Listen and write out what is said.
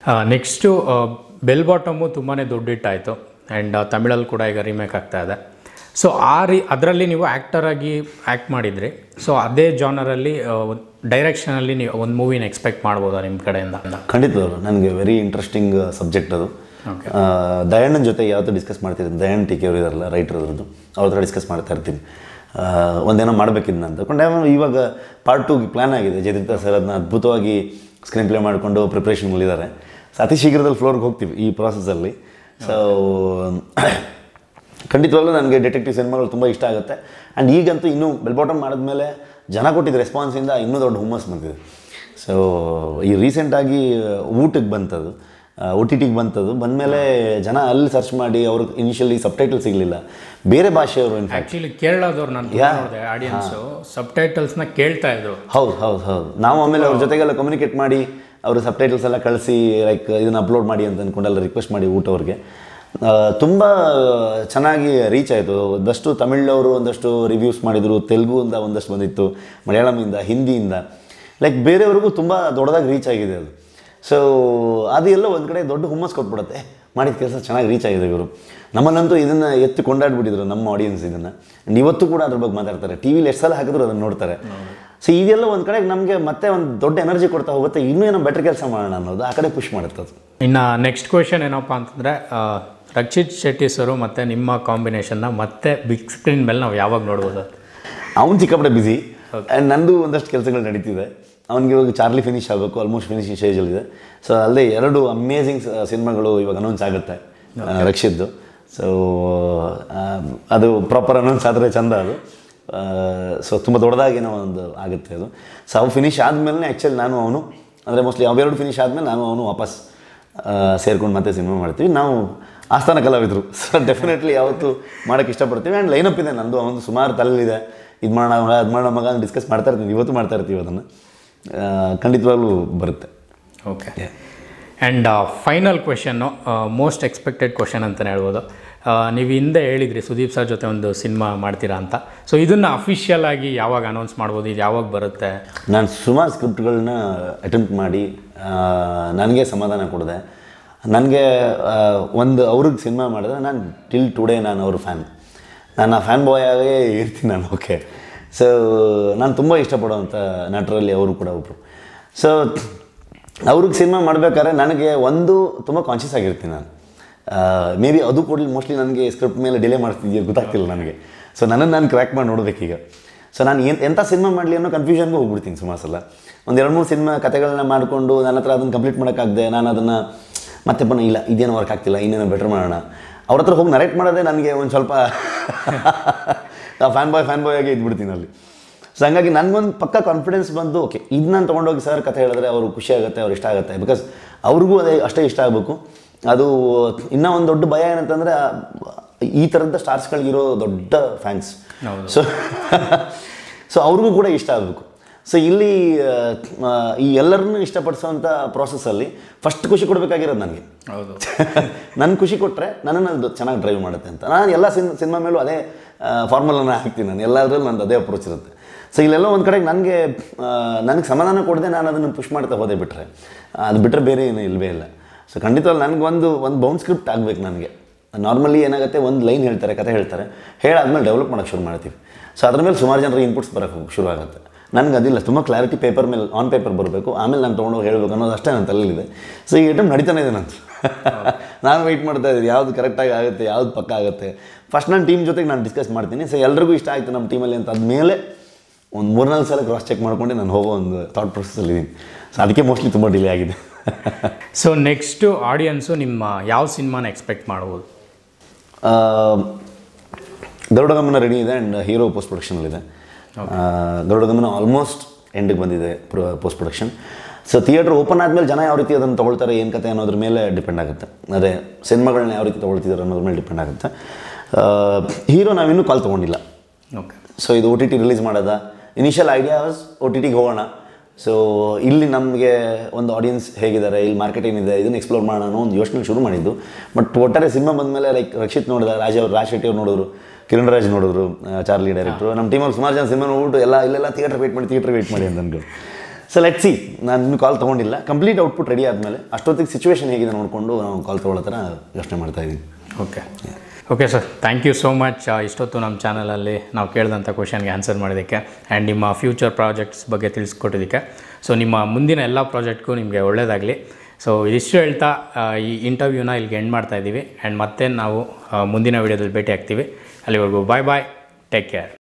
Next bell bottom ತುಂಬಾ ದೊಡ್ಡ ಹಿಟ್ಟಾಯಿತು and ತಮಿಳಲ್ಲಿ ಕೂಡ ಈಗ ರೀಮೇಕ್ ಆಗ್ತಾ ಇದೆ ಸೊ ಆ ರೀ ಅದರಲ್ಲಿ ನೀವು ಆ್ಯಕ್ಟರ್ ಆಗಿ ಆ್ಯಕ್ಟ್ ಮಾಡಿದ್ರಿ ಸೊ ಅದೇ ಜಾನರಲ್ಲಿ ಡೈರೆಕ್ಷನಲ್ಲಿ ನೀವು ಒಂದು ಮೂವಿನ ಎಕ್ಸ್ಪೆಕ್ಟ್ ಮಾಡ್ಬೋದಾ ನಿಮ್ಮ ಕಡೆಯಿಂದ ಖಂಡಿತವಾಗ್ಲು ನನಗೆ ವೆರಿ ಇಂಟ್ರೆಸ್ಟಿಂಗ್ ಸಬ್ಜೆಕ್ಟ್ ಅದು ಆ, ದಯಾನಂದ್ ಜೊತೆ ಯಾವತ್ತೂ ಡಿಸ್ಕಸ್ ಮಾಡ್ತಿರ್ತೀನಿ ದಯಾನಂದ್ ಟಿ ಕೆ ಅವರು ಇದಾರಲ್ಲ ರೈಟರ್ ಅದ್ರದ್ದು ಅವ್ರ ಹತ್ರ ಡಿಸ್ಕಸ್ ಮಾಡ್ತಾ ಇರ್ತೀನಿ ಆ, ಒಂದೇನೋ ಮಾಡಬೇಕಿದ್ನ ಅಂದ್ಕೊಂಡೆ ಆಮೇಲೆ ಇವಾಗ ಪಾರ್ಟ್ ಟೂಗೆ ಪ್ಲ್ಯಾನ್ ಆಗಿದೆ ಜಯದೀಪ್ತ ಸರ್ ಅದನ್ನ ಅದ್ಭುತವಾಗಿ ಸ್ಕ್ರೀನ್ ಪ್ಲೇ ಮಾಡಿಕೊಂಡು ಪ್ರಿಪ್ರೇಷನ್ಗಳಿದ್ದಾರೆ ಸೊ ಅತಿ ಶೀಘ್ರದಲ್ಲಿ ಫ್ಲೋರ್ಗೆ ಹೋಗ್ತೀವಿ ಈ ಪ್ರಾಸೆಸಲ್ಲಿ ಸೊ ಖಂಡಿತವಾಗ್ಲೂ ನನಗೆ ಡಿಟೆಕ್ಟಿವ್ ಸಿನಿಮಾಗಳು ತುಂಬ ಇಷ್ಟ ಆಗುತ್ತೆ ಆ್ಯಂಡ್ ಈಗಂತೂ ಇನ್ನೂ ಬೆಲ್ಬಾಟಮ್ ಮಾಡಿದ್ಮೇಲೆ ಜನ ಕೊಟ್ಟಿದ್ದ ರೆಸ್ಪಾನ್ಸಿಂದ ಇನ್ನೂ ದೊಡ್ಡ ಹುಮ್ಮಸ್ ಬಂದಿದೆ ಸೊ ಈ ರೀಸೆಂಟಾಗಿ ಊಟಕ್ಕೆ ಬಂತದು ಒ ಟಿ ಟಿಗೆ ಬಂತದ್ದು ಬಂದಮೇಲೆ ಜನ ಅಲ್ಲಿ ಸರ್ಚ್ ಮಾಡಿ ಅವ್ರಿಗೆ ಇನಿಷಿಯಲಿ ಸಬ್ಟೈಟಲ್ ಸಿಗಲಿಲ್ಲ ಬೇರೆ ಭಾಷೆಯವರು ಇನ್ಫ್ಯಾಕ್ಟ್ ಆ್ಯಕ್ಚುಲಿ ಕೇರಳದವ್ರು ನಾನು Yeah. ನೋಡಿದೆ ಆಡಿಯನ್ಸು ಸಬ್ ಟೈಟಲ್ಸ್ನ ಕೇಳ್ತಾ ಇದ್ರು ಹೌದು ಹೌದು ಹೌದು ನಾವು ಆಮೇಲೆ ಅವ್ರ ಜೊತೆಗೆಲ್ಲ ಕಮ್ಯುನಿಕೇಟ್ ಮಾಡಿ ಅವರು ಸಬ್ಟೈಟಲ್ಸ್ ಎಲ್ಲ ಕಳಿಸಿ ಲೈಕ್ ಇದನ್ನು ಅಪ್ಲೋಡ್ ಮಾಡಿ ಅಂತ ಅಂದ್ಕೊಂಡೆಲ್ಲ ರಿಕ್ವೆಸ್ಟ್ ಮಾಡಿ ಊಟವ್ರಿಗೆ ತುಂಬ ಚೆನ್ನಾಗಿ ರೀಚ್ ಆಯಿತು ಒಂದಷ್ಟು ತಮಿಳವರು ಒಂದಷ್ಟು ರಿವ್ಯೂಸ್ ಮಾಡಿದರು ತೆಲುಗುಯಿಂದ ಒಂದಷ್ಟು ಬಂದಿತ್ತು ಮಲಯಾಳಮಿಂದ ಹಿಂದಿಯಿಂದ ಲೈಕ್ ಬೇರೆಯವ್ರಿಗೂ ತುಂಬ ದೊಡ್ಡದಾಗಿ ರೀಚ್ ಆಗಿದೆ ಅದು ಸೊ ಅದು ಎಲ್ಲ ಒಂದು ಕಡೆ ದೊಡ್ಡ ಹುಮ್ಮಸ್ ಕೊಟ್ಬಿಡುತ್ತೆ ಮಾಡಿದ ಕೆಲಸ ಚೆನ್ನಾಗಿ ರೀಚ್ ಆಗಿದೆ ಇವರು ನಮ್ಮನ್ನಂತೂ ಇದನ್ನು ಎತ್ತಿ ಕೊಂಡಾಡ್ಬಿಟ್ಟಿದ್ರು ನಮ್ಮ ಆಡಿಯನ್ಸ್ ಇದನ್ನು ಆ್ಯಂಡ್ ಇವತ್ತು ಕೂಡ ಅದ್ರ ಬಗ್ಗೆ ಮಾತಾಡ್ತಾರೆ ಟಿ ವಿಲಿ ಎಷ್ಟು ಸಲ ಹಾಕಿದ್ರು ಅದನ್ನು ನೋಡ್ತಾರೆ ಸೊ ಇದೆಲ್ಲ ಒಂದು ಕಡೆ ನಮಗೆ ಮತ್ತೆ ಒಂದು ದೊಡ್ಡ ಎನರ್ಜಿ ಕೊಡ್ತಾ ಹೋಗುತ್ತೆ ಇನ್ನೂ ಏನೋ ಬೆಟರ್ ಕೆಲಸ ಮಾಡೋಣ ಅನ್ನೋದು ಆ ಕಡೆ ಪುಷ್ ಮಾಡುತ್ತೆ ಅದು ಇನ್ನು ನೆಕ್ಸ್ಟ್ ಕ್ವೆಶನ್ ಏನಪ್ಪ ಅಂತಂದರೆ ರಕ್ಷಿತ್ ಶೆಟ್ಟಿ ಸರು ಮತ್ತು ನಿಮ್ಮ ಕಾಂಬಿನೇಷನ್ನ ಮತ್ತೆ ಬಿಗ್ ಸ್ಕ್ರೀನ್ ಮೇಲೆ ನಾವು ಯಾವಾಗ ನೋಡ್ಬೋದು ಅವ್ನು ಸಿಕ್ಕಾಪಟ್ಟೆ ಬಿಸಿ ಆ್ಯಂಡ್ ನಂದು ಒಂದಷ್ಟು ಕೆಲಸಗಳು ನಡೀತಿದೆ ಅವ್ನಿಗೆ ಇವಾಗ ಚಾರ್ಲಿ ಫಿನಿಶ್ ಆಗಬೇಕು ಆಲ್ಮೋಸ್ಟ್ ಫಿನಿಶಿಂಗ್ ಸ್ಟೇಜಲ್ಲಿದೆ ಸೊ ಅಲ್ಲದೆ ಎರಡು ಅಮೇಝಿಂಗ್ ಸಿನಿಮಾಗಳು ಇವಾಗ ಅನೌನ್ಸ್ ಆಗುತ್ತೆ ಆ, ರಕ್ಷಿದ್ದು ಸೊ ಅದು ಪ್ರಾಪರ್ ಅನೌನ್ಸ್ ಆದರೆ ಚಂದ ಅದು ಸೊ ತುಂಬ ದೊಡ್ಡದಾಗೇನೋ ಒಂದು ಆಗುತ್ತೆ ಅದು ಸೊ ಅವು ಫಿನಿಶ್ ಆದಮೇಲೆ ಆ್ಯಕ್ಚುಲಿ ನಾನು ಅವನು ಅಂದರೆ ಮೋಸ್ಟ್ಲಿ ಅವೆರಡು ಫಿನಿಶ್ ಆದಮೇಲೆ ನಾನು ಅವನು ವಾಪಸ್ ಸೇರ್ಕೊಂಡು ಮತ್ತೆ ಸಿನಿಮಾ ಮಾಡ್ತೀವಿ ನಾವು ಆಸ್ಥಾನ ಕಲಾವಿದರು ಸೊ ಡೆಫಿನೆಟ್ಲಿ ಯಾವತ್ತು ಮಾಡೋಕ್ಕೆ ಇಷ್ಟಪಡ್ತೀವಿ ಆ್ಯಂಡ್ ಲೈನಪ್ ಇದೆ ನಂದು ಅವನು ಸುಮಾರು ತಲೆಯಲ್ಲಿದೆ ಇದು ಮಾಡೋಣ ಮಗ ಅದು ಮಾಡೋಣ ಮಗ ಅಂತ ಡಿಸ್ಕಸ್ ಮಾಡ್ತಾ ಇರ್ತೀವಿ ಇವತ್ತು ಮಾಡ್ತಾ ಇರ್ತೀವಿ ಅದನ್ನು ಖಂಡಿತವಾಗ್ಲೂ ಬರುತ್ತೆ okay and final question most expected question ಅಂತಲೇ ಹೇಳ್ಬೋದು ಆ, ನೀವು ಹಿಂದೆ ಹೇಳಿದ್ರಿ ಸುದೀಪ್ ಸರ್ ಜೊತೆ ಒಂದು ಸಿನಿಮಾ ಮಾಡ್ತೀರಾ ಅಂತ ಸೊ ಇದನ್ನು ಅಫಿಷಿಯಲ್ ಆಗಿ ಯಾವಾಗ ಅನೌನ್ಸ್ ಮಾಡ್ಬೋದು ಇದು ಯಾವಾಗ ಬರುತ್ತೆ ನಾನು ಸುಮಾರು ಸ್ಕ್ರಿಪ್ಟ್ಗಳನ್ನ ಅಟೆಂಪ್ಟ್ ಮಾಡಿ ನನಗೆ ಸಮಾಧಾನ ಕೊಡಿದೆ ನನಗೆ ಒಂದು ಅವ್ರಿಗೆ ಸಿನಿಮಾ ಮಾಡಿದ್ರೆ ನಾನು ಟಿಲ್ ಟುಡೇ ನಾನು ಅವ್ರ ಫ್ಯಾನ್ ನಾನು ಆ ಫ್ಯಾನ್ ಬಾಯ್ ಆಗೇ ಇರ್ತೀನಿ ನಾನು ಓಕೆ ಸೊ ನಾನು ತುಂಬ ಇಷ್ಟಪಡೋವಂಥ ನಟರಲ್ಲಿ ಅವರು ಕೂಡ ಒಬ್ಬರು ಸೊ ಅವ್ರಿಗೆ ಸಿನಿಮಾ ಮಾಡಬೇಕಾದ್ರೆ ನನಗೆ ಒಂದು ತುಂಬ ಕಾನ್ಷಿಯಸ್ ಆಗಿರ್ತೀನಿ ನಾನು ಮೇ ಬಿ ಅದು ಕೂಡ ಮೋಸ್ಟ್ಲಿ ನನಗೆ ಸ್ಕ್ರಿಪ್ಟ್ ಮೇಲೆ ಡಿಲೇ ಮಾಡ್ತಿದ್ಯಾ ಗೊತ್ತಾಗ್ತಿಲ್ಲ ನನಗೆ ಸೊ ನನ್ನನ್ನು ನಾನು ಕ್ರ್ಯಾಕ್ ಮಾಡಿ ನೋಡಬೇಕೀಗ ಸೊ ನಾನು ಏನು ಎಂಥ ಸಿನಿಮಾ ಮಾಡಲಿ ಅನ್ನೋ ಕನ್ಫ್ಯೂಷನ್ಗೂ ಹೋಗ್ಬಿಡ್ತೀನಿ ಸುಮಾರು ಸಲ ಒಂದು ಎರಡು ಮೂರು ಸಿನಿಮಾ ಕತೆಗಳನ್ನ ಮಾಡಿಕೊಂಡು ನನ್ನ ಹತ್ರ ಅದನ್ನು ಕಂಪ್ಲೀಟ್ ಮಾಡೋಕ್ಕಾಗದೆ ನಾನು ಅದನ್ನು ಮತ್ತೆ ಪುನಃ ಇಲ್ಲ ಇದೇನು ವರ್ಕ್ ಆಗ್ತಿಲ್ಲ ಇನ್ನೇನೋ ಬೆಟರ್ ಮಾಡೋಣ ಅವ್ರ ಹತ್ರ ಹೋಗಿ ನರೇಟ್ ಮಾಡೋದೇ ನನಗೆ ಒಂದು ಸ್ವಲ್ಪ ಫ್ಯಾನ್ ಬಾಯ್ ಫ್ಯಾನ್ ಬಾಯ್ ಆಗಿ ಇದ್ಬಿಡ್ತೀನಿ ಅಲ್ಲಿ ಸೊ ಹಂಗಾಗಿ ನನಗೊಂದು ಪಕ್ಕ ಕಾನ್ಫಿಡೆನ್ಸ್ ಬಂದು ಓಕೆ ಇದನ್ನ ತೊಗೊಂಡೋಗಿ ಸರ್ ಕತೆ ಹೇಳಿದ್ರೆ ಅವರು ಖುಷಿ ಆಗುತ್ತೆ ಅವ್ರು ಇಷ್ಟ ಆಗುತ್ತೆ ಬಿಕಾಸ್ ಅವ್ರಿಗೂ ಅದೇ ಅಷ್ಟೇ ಇಷ್ಟ ಆಗಬೇಕು ಅದು ಇನ್ನೂ ಒಂದು ದೊಡ್ಡ ಭಯ ಏನಂತಂದರೆ ಈ ಥರದ ಸ್ಟಾರ್ಸ್ಗಳಿಗಿರೋ ದೊಡ್ಡ ಫ್ಯಾನ್ಸ್ ಸೊ ಸೊ ಅವ್ರಿಗೂ ಕೂಡ ಇಷ್ಟ ಆಗಬೇಕು ಸೊ ಇಲ್ಲಿ ಆ, ಈ ಎಲ್ಲರನ್ನೂ ಇಷ್ಟಪಡಿಸೋವಂಥ ಪ್ರಾಸೆಸ್ಸಲ್ಲಿ ಫಸ್ಟ್ ಖುಷಿ ಕೊಡಬೇಕಾಗಿರೋದು ನನಗೆ ಹೌದು ನನ್ನ ಖುಷಿ ಕೊಟ್ಟರೆ ನನ್ನನ್ನು ಅದು ಚೆನ್ನಾಗಿ ಡ್ರೈವ್ ಮಾಡುತ್ತೆ ಅಂತ ನಾನು ಎಲ್ಲ ಸಿನ್ ಸಿನಿಮಾ ಮೇಲೂ ಅದೇ ಫಾರ್ಮುಲನ್ನ ಹಾಕ್ತೀನಿ ನಾನು ಎಲ್ಲದರಲ್ಲೂ ನಂದು ಅದೇ ಅಪ್ರೋಚ್ ಇರುತ್ತೆ ಸೊ ಇಲ್ಲೆಲ್ಲ ಒಂದು ಕಡೆಗೆ ನನಗೆ ನನಗೆ ಸಮಾಧಾನ ಕೊಡದೆ ನಾನು ಅದನ್ನು ಪುಷ್ ಮಾಡ್ತಾ ಹೋದೆ ಬಿಟ್ಟರೆ ಅದು ಬಿಟ್ಟರೆ ಬೇರೆ ಏನು ಇಲ್ಲವೇ ಇಲ್ಲ ಸೊ ಖಂಡಿತವಾಗಿ ನನಗೆ ಒಂದು ಒಂದು ಬೌಂಡ್ ಸ್ಕ್ರಿಪ್ಟ್ ಆಗಬೇಕು ನನಗೆ ನಾರ್ಮಲಿ ಏನಾಗುತ್ತೆ ಒಂದು ಲೈನ್ ಹೇಳ್ತಾರೆ ಕತೆ ಹೇಳ್ತಾರೆ ಹೇಳಾದ್ಮೇಲೆ ಡೆವಲಪ್ ಮಾಡೋಕ್ಕೆ ಶುರು ಮಾಡ್ತೀವಿ ಸೊ ಅದ್ರ ಮೇಲೆ ಸುಮಾರು ಜನರಿಗೆ ಇನ್ಪುಟ್ಸ್ ಬರೋಕ್ಕೆ ಶುರು ಆಗುತ್ತೆ ನನಗೆ ಅದಿಲ್ಲ ತುಂಬ ಕ್ಲಾರಿಟಿ ಪೇಪರ್ ಮೇಲೆ ಆನ್ ಪೇಪರ್ ಬರಬೇಕು ಆಮೇಲೆ ನಾನು ತೊಗೊಂಡೋಗಿ ಹೇಳಬೇಕು ಅನ್ನೋದು ಅಷ್ಟೇ ನನ್ನ ತಲೆಯಲ್ಲಿದೆ ಸೊ ಈ ಐಟಮ್ ನಡೀತಾನೆ ಇದೆ ನಂದು ನಾನು ವೆಯ್ಟ್ ಮಾಡ್ತಾ ಇದ್ದೀನಿ ಯಾವ್ದು ಕರೆಕ್ಟಾಗಿ ಆಗುತ್ತೆ ಯಾವ್ದು ಪಕ್ಕ ಆಗುತ್ತೆ ಫಸ್ಟ್ ನನ್ನ ಟೀಮ್ ಜೊತೆಗೆ ನಾನು ಡಿಸ್ಕಸ್ ಮಾಡ್ತೀನಿ ಸೊ ಎಲ್ರಿಗೂ ಇಷ್ಟ ಆಯಿತು ನಮ್ಮ ಟೀಮಲ್ಲಿ ಅಂತ ಆದಮೇಲೆ ಒಂದು ಮೂರ್ನಾಲ್ಕು ಸಲ ಕ್ರಾಸ್ ಚೆಕ್ ಮಾಡ್ಕೊಂಡು ನಾನು ಹೋಗೋ ಒಂದು ಥಾಟ್ ಪ್ರೊಸೆಸಲ್ಲಿ ಇದ್ದೀನಿ ಸೊ ಅದಕ್ಕೆ ಮೋಸ್ಟ್ಲಿ ತುಂಬ ಡಿಲೇ ಆಗಿದೆ ಸೊ ನೆಕ್ಸ್ಟು ಆಡಿಯನ್ಸು ನಿಮ್ಮ ಯಾವ ಸಿನಿಮಾನ ಎಕ್ಸ್ಪೆಕ್ಟ್ ಮಾಡ್ಬೋದು ಆ, ಗರುಡಗಮನ ರೆಡಿ ಇದೆ ಆ್ಯಂಡ್ ಹೀರೋ ಪೋಸ್ಟ್ ಪ್ರೊಡಕ್ಷನಲ್ಲಿದೆ ಗರುಡಗಮನ ಆಲ್ಮೋಸ್ಟ್ ಎಂಡಿಗೆ ಬಂದಿದೆ post production so theatre open ಆದಮೇಲೆ ಜನ ಯಾವ ರೀತಿ ಅದನ್ನು ತೊಗೊಳ್ತಾರೆ ಏನು ಕತೆ ಅನ್ನೋದ್ರ ಮೇಲೆ ಡಿಪೆಂಡ್ ಆಗುತ್ತೆ ಅದೇ ಸಿನಿಮಾಗಳನ್ನ ಯಾವ ರೀತಿ ತೊಗೊಳ್ತಿದ್ದಾರೆ ಅನ್ನೋದ್ರ ಮೇಲೆ ಡಿಪೆಂಡ್ ಆಗುತ್ತೆ ಹೀರೋ ನಾವಿನ್ನೂ ಕಾಲ್ ತೊಗೊಂಡಿಲ್ಲ ಓಕೆ ಸೊ ಇದು ಒ ಟಿ ಟಿ ರಿಲೀಸ್ ಮಾಡೋದ ಇನಿಷಿಯಲ್ ಐಡಿಯಾಸ್ ಒ ಟಿ ಟಿಗೆ ಹೋಗೋಣ ಸೊ ಇಲ್ಲಿ ನಮಗೆ ಒಂದು ಆಡಿಯನ್ಸ್ ಹೇಗಿದ್ದಾರೆ ಇಲ್ಲಿ ಮಾರ್ಕೆಟ್ ಏನಿದೆ ಇದನ್ನು ಎಕ್ಸ್ಪ್ಲೋರ್ ಮಾಡೋಣ ಅನ್ನೋ ಒಂದು ಯೋಚನೆ ಶುರು ಮಾಡಿದ್ದು ಬಟ್ ಒಟ್ಟಾರೆ ಸಿನಿಮಾ ಬಂದಮೇಲೆ ಲೈಕ್ ರಕ್ಷಿತ್ ನೋಡಿದ ರಾಜ್ ಅವರು ರಾಜ್ ಶೆಟ್ಟಿ ಅವ್ರು ನೋಡಿದ್ರು ಕಿರಣ್ ರಾಜ್ ನೋಡಿದ್ರು ಆ, ಚಾರ್ಲಿ ಡೈರೆಕ್ಟ್ರು ನಮ್ಮ ಟೀಮಲ್ಲಿ ಸುಮಾರು ಜನ ಸಿನಿಮಾ ನೋಡ್ಬಿಟ್ಟು ಎಲ್ಲ ಇಲ್ಲೆಲ್ಲ ಥಿಯೇಟ್ರ್ ವೇಟ್ ಮಾಡಿ ಥಿಯೇಟ್ರ್ ವೇಟ್ ಮಾಡಿ ಅಂತ ಅನ್ಕೊಂಡು ಸೊ ಲೆಟ್ ಸಿ ನಾನು ಇನ್ನೂ ಕಾಲ್ ತೊಗೊಂಡಿಲ್ಲ ಕಂಪ್ಲೀಟ್ ಔಟ್ಪುಟ್ ರೆಡಿ ಆದಮೇಲೆ ಅಷ್ಟೊತ್ತಿಗೆ ಸಿಚುವೇಶನ್ ಹೇಗಿದೆ ನೋಡಿಕೊಂಡು ನಾವು ಕಾಲ್ ತೊಗೊಳ್ಳೋ ಥರ ಯೋಚನೆ ಮಾಡ್ತಾ ಇದ್ದೀನಿ okay okay sir thank you so much ಇಷ್ಟೊತ್ತು ನಮ್ಮ ಚಾನಲಲ್ಲಿ ನಾವು ಕೇಳಿದಂಥ ಕ್ವಶನ್ಗೆ ಆನ್ಸರ್ ಮಾಡೋದಕ್ಕೆ ಆ್ಯಂಡ್ ನಿಮ್ಮ ಫ್ಯೂಚರ್ ಪ್ರಾಜೆಕ್ಟ್ಸ್ ಬಗ್ಗೆ ತಿಳಿಸ್ಕೊಟ್ಟಿದ್ದಕ್ಕೆ ಸೊ ನಿಮ್ಮ ಮುಂದಿನ ಎಲ್ಲ ಪ್ರಾಜೆಕ್ಟ್ಗೂ ನಿಮಗೆ ಒಳ್ಳೆಯದಾಗಲಿ ಸೊ ಇದಿಷ್ಟು ಹೇಳ್ತಾ ಆ, ಈ ಇಂಟರ್ವ್ಯೂನ ಇಲ್ಲಿಗೆ ಎಂಡ್ ಮಾಡ್ತಾ ಇದ್ದೀವಿ ಆ್ಯಂಡ್ ಮತ್ತೆ ನಾವು ಆ, ಮುಂದಿನ ವೀಡಿಯೋದಲ್ಲಿ ಭೇಟಿ ಆಗ್ತೀವಿ ಅಲ್ಲಿವರೆಗೂ ಬಾಯ್ ಬಾಯ್ ಟೇಕ್ ಕೇರ್